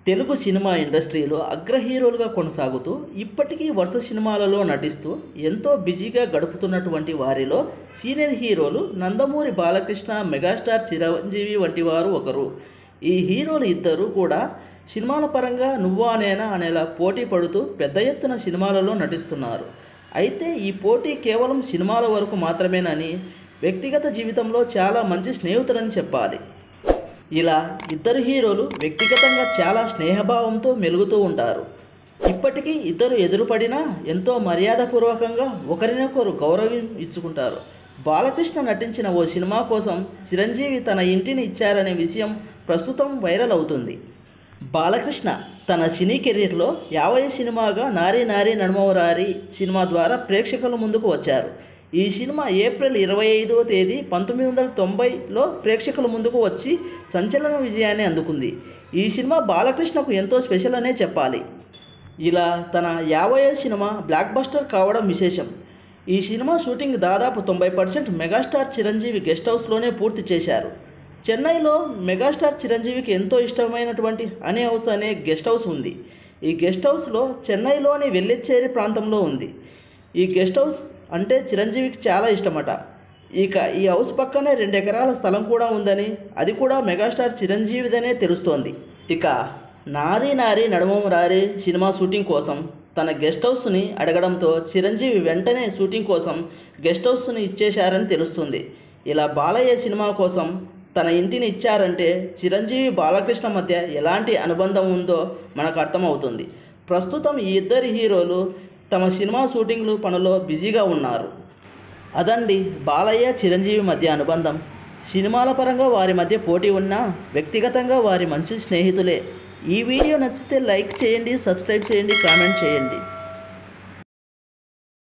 Telugu cinema ఇండస్ట్రీలో అగ్ర హీరోలుగా కొనసాగుతూ ఇప్పటికీ వరుస సినిమాలలో నటిస్తూ ఎంతో బిజీగా గడుపుతున్నటువంటి వారిలో సీనియర్ హీరోలు నందమూరి బాలకృష్ణ మెగాస్టార్ చిరంజీవి వంటి వారు ఒకరు ఈ హీరోలు ఇద్దరు కూడా సినిమాల పరంగా నువ్వా నేనా అనేలా పోటీ పడుతూ పెద్ద ఎత్తున సినిమాలలో నటిస్తున్నారు అయితే ఈ పోటీ కేవలం సినిమాల వరకు మాత్రమేనని వ్యక్తిగత జీవితంలో చాలా మంచి స్నేహితులని చెప్పాలి ఇలా ఇద్దరు హీరోలు వ్యక్తిగతంగా చాలా స్నేహభావంతో మెలుగుతూ ఉంటారు ఇప్పటికీ ఇద్దరు ఎదురుపడినా ఎంతో మర్యాదపూర్వకంగా ఒకరినొకరు గౌరవం ఇచ్చుకుంటారు బాలకృష్ణ నటించిన ఓ సినిమా కోసం చిరంజీవి తన ఇంటిని ఇచ్చారనే విషయం ప్రస్తుతం వైరల్ అవుతుంది బాలకృష్ణ తన సినీ కెరీర్లో యాభై సినిమాగా నారీ నారీ నడుమవరారి సినిమా ద్వారా ప్రేక్షకుల ముందుకు వచ్చారు ఈ సినిమా ఏప్రిల్ ఇరవై ఐదవ తేదీ పంతొమ్మిది వందల తొంభైలో ప్రేక్షకుల ముందుకు వచ్చి సంచలన విజయాన్ని అందుకుంది ఈ సినిమా బాలకృష్ణకు ఎంతో స్పెషల్ అనే చెప్పాలి ఇలా తన యాభై సినిమా బ్లాక్ బస్టర్ కావడం విశేషం ఈ సినిమా షూటింగ్ దాదాపు తొంభై పర్సెంట్ మెగాస్టార్ చిరంజీవి గెస్ట్ హౌస్లోనే పూర్తి చేశారు చెన్నైలో మెగాస్టార్ చిరంజీవికి ఎంతో ఇష్టమైనటువంటి అనే హౌస్ అనే గెస్ట్ హౌస్ ఉంది ఈ గెస్ట్ హౌస్లో చెన్నైలోని వెల్లెచ్చేరి ప్రాంతంలో ఉంది ఈ గెస్ట్ హౌస్ అంటే చిరంజీవికి చాలా ఇష్టమట ఇక ఈ హౌస్ పక్కనే రెండు ఎకరాల స్థలం కూడా ఉందని అది కూడా మెగాస్టార్ చిరంజీవిదనే తెలుస్తోంది ఇక నారీ నారీ నడుమం రారి సినిమా షూటింగ్ కోసం తన గెస్ట్ హౌస్ని అడగడంతో చిరంజీవి వెంటనే షూటింగ్ కోసం గెస్ట్ హౌస్ని ఇచ్చేశారని తెలుస్తుంది ఇలా బాలయ్య సినిమా కోసం తన ఇంటిని ఇచ్చారంటే చిరంజీవి బాలకృష్ణ మధ్య ఎలాంటి అనుబంధం ఉందో మనకు అర్థమవుతుంది ప్రస్తుతం ఈ ఇద్దరు హీరోలు తమ సినిమా షూటింగ్లు పనుల్లో బిజీగా ఉన్నారు అదండి బాలయ్య చిరంజీవి మధ్య అనుబంధం సినిమాల పరంగా వారి మధ్య పోటీ ఉన్నా వ్యక్తిగతంగా వారి మంచి స్నేహితులే ఈ వీడియో నచ్చితే లైక్ చేయండి సబ్స్క్రైబ్ చేయండి కామెంట్ చేయండి